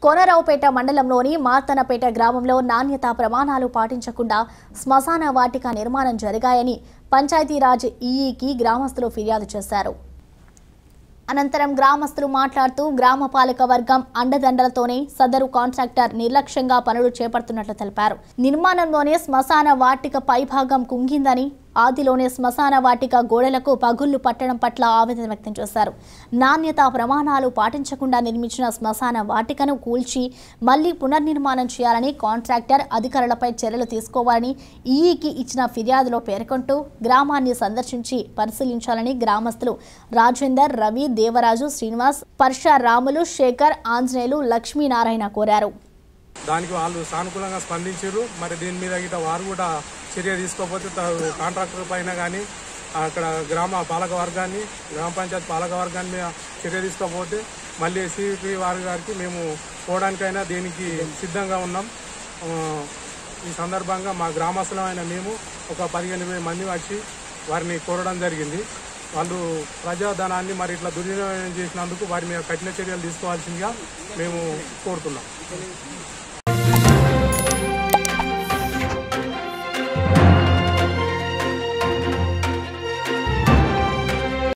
కోనరావుపేట మండలంలోని మార్తనపేట గ్రామంలో నాణ్యతా ప్రమాణాలు పాటించకుండా శ్మశాన వాటిక నిర్మాణం జరిగాయని పంచాయతీరాజ్ ఈఈకి గ్రామస్తులు ఫిర్యాదు చేశారు అనంతరం గ్రామస్తులు మాట్లాడుతూ గ్రామ పాలక వర్గం అండదండలతోనే సదరు కాంట్రాక్టర్ నిర్లక్ష్యంగా పనులు చేపడుతున్నట్లు తెలిపారు నిర్మాణంలోనే శ్మశాన వాటిక పైభాగం కుంగిందని ఆదిలోనే శ్మశాన వాటిక గోడలకు పగుళ్లు పట్టడం పట్ల ఆవేదన వ్యక్తం చేశారు నాణ్యతా ప్రమాణాలు పాటించకుండా నిర్మించిన శ్మశాన వాటికను కూల్చి మళ్లీ పునర్నిర్మాణం చేయాలని కాంట్రాక్టర్ అధికారులపై చర్యలు తీసుకోవాలని ఈఈకి ఇచ్చిన ఫిర్యాదులో పేర్కొంటూ గ్రామాన్ని సందర్శించి పరిశీలించాలని గ్రామస్తులు రాజేందర్ రవి దేవరాజు శ్రీనివాస్ పర్ష రాములు శేఖర్ ఆంజనేయులు లక్ష్మీనారాయణ కోరారు దానికి వాళ్ళు సానుకూలంగా స్పందించారు మరి దీని మీద గిట్ట వారు కూడా చర్య తీసుకోకపోతే త- కాంట్రాక్టర్ పైన కానీ అక్కడ గ్రామ పాలక వర్గాన్ని గ్రామ పంచాయతీ పాలక వర్గాన్ని మీద చర్య తీసుకోకపోతే మళ్ళీ సిపి వారి గారికి మేము పోవడానికైనా దీనికి సిద్ధంగా ఉన్నాం ఆ, ఈ సందర్భంగా మా గ్రామస్తులమైన మేము ఒక పదిహేను ఇరవై మంది వచ్చి వారిని కోరడం జరిగింది వాళ్ళు ప్రజాధనాన్ని మరి ఇట్లా దుర్వినియోగం చేసినందుకు వారి మీద కఠిన చర్యలు తీసుకోవాల్సిందిగా మేము కోరుతున్నాం